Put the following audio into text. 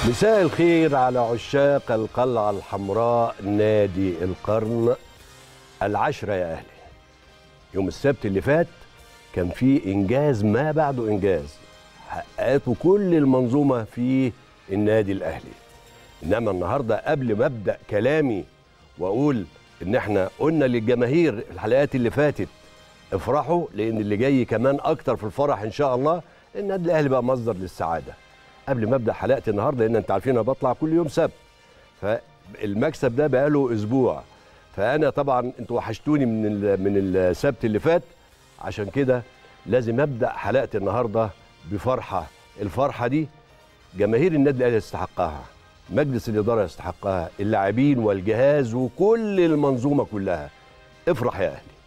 مساء الخير على عشاق القلعة الحمراء نادي القرن العشرة يا أهلي يوم السبت اللي فات كان في إنجاز ما بعده إنجاز حققته كل المنظومة في النادي الأهلي إنما النهاردة قبل ما أبدأ كلامي وأقول إن إحنا قلنا للجماهير الحلقات اللي فاتت افرحوا لأن اللي جاي كمان أكتر في الفرح إن شاء الله النادي الأهلي بقى مصدر للسعادة قبل ما ابدا حلقه النهارده لان انت عارفين انا بطلع كل يوم سبت فالمكسب ده بقاله اسبوع فانا طبعا انتوا وحشتوني من ال- من السبت اللي فات عشان كده لازم ابدا حلقه النهارده بفرحه الفرحه دي جماهير النادي الاهلي يستحقها مجلس الاداره يستحقها اللاعبين والجهاز وكل المنظومه كلها افرح يا اهلي